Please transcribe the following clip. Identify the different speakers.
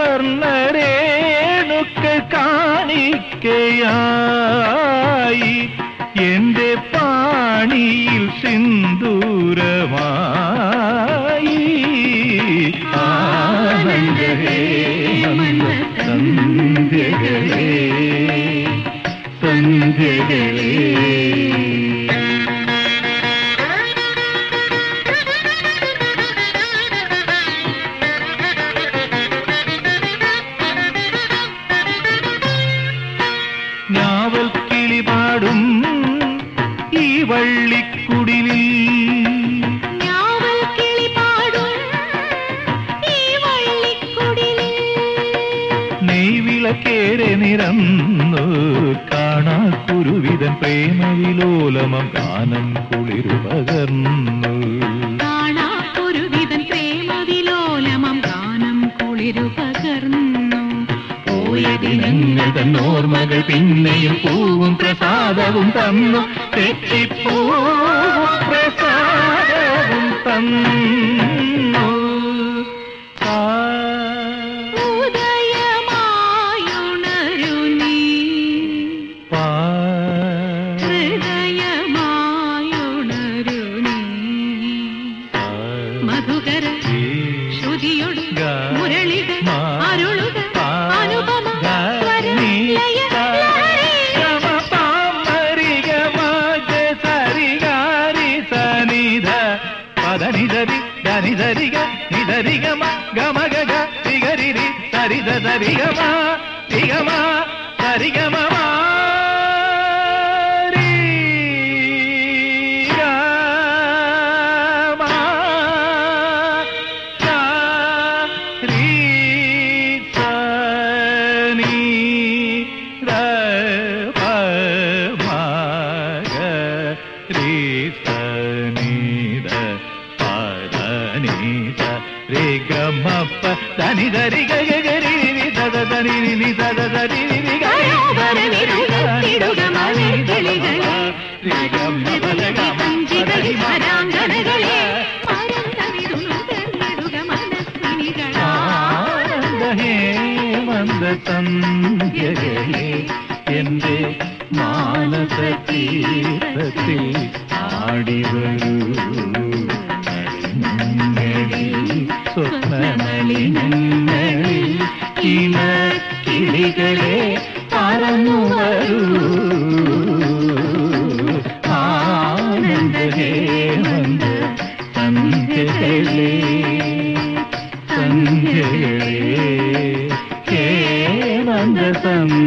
Speaker 1: സ്വർണരേണുക്കൾ കാണിക്കയായി എന്റെ പാണിയിൽ സിന്ദൂരമായി ആനന്ദഹേ സന്ധ്യകളേ സന്ധ്യകളേ ഞാവൽ കിളിപാടും ഈ വള്ളിക്കുടിലിൽ
Speaker 2: ഞാവൽ കിളി പാടും ഈ വള്ളിക്കുടിലിൽ
Speaker 1: നെയ്വിളക്കേറെ നിറന്നു കാണാ കുരുവിതൻ പ്രേമവിലോലമം ഗാനം കുളിരു പകർന്നു
Speaker 2: കാണാപ്പൊരുവിധൻ പ്രേമവിലോലമം ഗാനം കുളിരു പകർന്നു പോയ
Speaker 1: ദിനങ്ങൾ തൻ ഓർമ്മകൾ പിന്നെയും പൂവും പ്രസാദവും തന്നു തെറ്റിപ്പൂവും പ്രസാദവും തന്നു ആ
Speaker 2: ഉദയമായുണരു നീ
Speaker 1: പാ
Speaker 2: ഹൃദയമായുണരു നീ മധുകര ശ്രുതിയൊടു മുരളിക അരുളുക അനുപമ സ്വര ലയ ലഹരി.
Speaker 1: పదనిదరి ధనిదరిగ నిదరిగమ గమగగ తిగరిరి సరిద సరిగమ తిగమ సరిగమ దని దరి గరి దద దని ని దద దరి ని
Speaker 2: മനോഹരവിരുളത്തിടുക മലർക്കിളികളെ, മരന്തവിധി പഞ്ചിതളി വരാങ്കണകളെ, മരന്തവിരുളുകർന്നിടുക മനസ്സിനികളെ.
Speaker 1: ഹേമന്ത സന്ധ്യകളെ എന്റെ മാനസ തീർത്ഥത്തിൽ ആടിവരൂ സ്വപ്നമലിനങ്ങളിൽ കിണ കിളികളെ പറന്നു വരൂ ആനന്ദ ഹേമന്ത സന്ധ്യകളെ സന്ധ്യകളെ ഹേമന്ത സന്ധ്യ